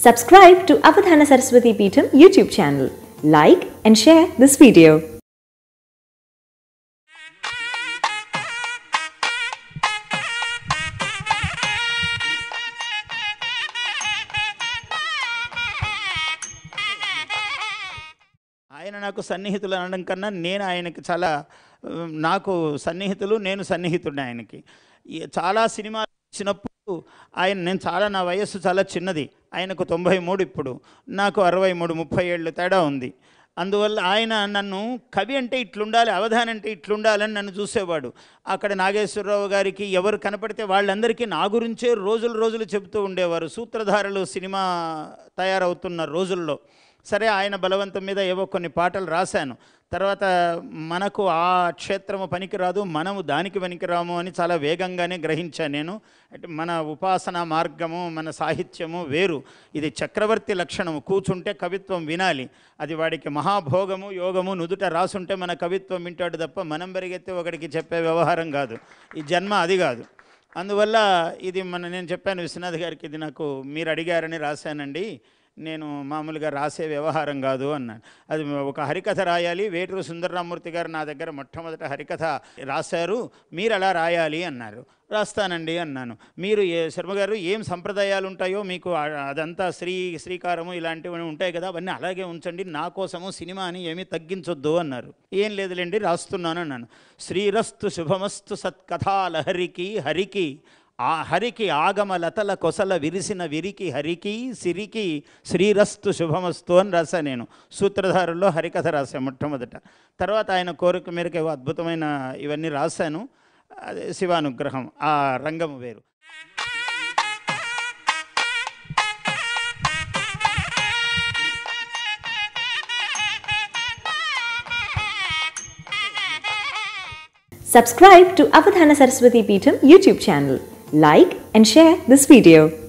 Subscribe to Avadhana Saraswati Peetham YouTube channel. Like and share this video. ఆయన నాకు సన్నిహితులు అనడం కన్నా నేను ఆయనకి చాలా ఉమ్, నాకు సన్నిహితులు నేను సన్నిహితుడిని ఆయనకి ఈ చాలా సినిమాలు వచ్చినప్పుడు ఆయన నేను చాలా నా వయస్సు చాలా చిన్నది ఆయనకు తొంభై మూడు ఇప్పుడు నాకు అరవై మూడు ముప్పై ఏళ్ళు తేడా ఉంది అందువల్ల ఆయన నన్ను కవి అంటే ఇట్లుండాలి అవధానం అంటే ఇట్లుండాలని నన్ను చూసేవాడు అక్కడ నాగేశ్వరరావు గారికి ఎవరు కనపడితే వాళ్ళందరికీ నా గురించే రోజులు రోజులు చెబుతూ ఉండేవారు సూత్రధారులు సినిమా తయారవుతున్న రోజుల్లో సరే ఆయన బలవంతం మీద ఏవో కొన్ని పాటలు రాశాను తర్వాత మనకు ఆ క్షేత్రము పనికిరాదు మనము దానికి పనికిరాము అని చాలా వేగంగానే గ్రహించాను నేను అంటే మన ఉపాసన మార్గము మన సాహిత్యము వేరు ఇది చక్రవర్తి లక్షణము కూర్చుంటే కవిత్వం వినాలి అది వాడికి మహాభోగము యోగము నుదుట రాసుంటే మన కవిత్వం వింటాడు తప్ప మనం పెరిగెత్తే ఒకడికి చెప్పే వ్యవహారం కాదు ఈ జన్మ అది కాదు అందువల్ల ఇది మన నేను చెప్పాను విశ్వనాథ్ గారికి ఇది నాకు మీరు అడిగారని రాశానండి నేను మామూలుగా రాసే వ్యవహారం కాదు అన్నాను అది ఒక హరికథ రాయాలి వేటూరు సుందరరామూర్తి గారు నా దగ్గర మొట్టమొదట హరికథ రాశారు మీరు అలా రాయాలి అన్నారు రాస్తానండి అన్నాను మీరు ఏ శర్మ గారు ఏం సంప్రదాయాలు ఉంటాయో మీకు ఆ- అదంతా శ్రీ శ్రీకారము ఇలాంటివి ఉంటాయి కదా అవన్నీ అలాగే ఉంచండి నా కోసము సినిమా అని ఏమీ తగ్గించొద్దు అన్నారు ఏం లేదులేండి రాస్తున్నాను అన్నాను శ్రీరస్తు శుభమస్తు సత్కథాలహరికి హరికి ఆ హరికి ఆగమ లతల కొసల విరిసిన విరికి హరికి సిరికి శ్రీరస్తు శుభమస్తు అని రాశా నేను సూత్రధారుల్లో హరికథ రాశాను మొట్టమొదట తర్వాత ఆయన కోరిక మేరకు ఏవో అద్భుతమైన ఇవన్నీ రాశాను అదే శివానుగ్రహం ఆ రంగము వేరు Subscribe to Avadhana Saraswati Peetham YouTube channel. Like and share this video.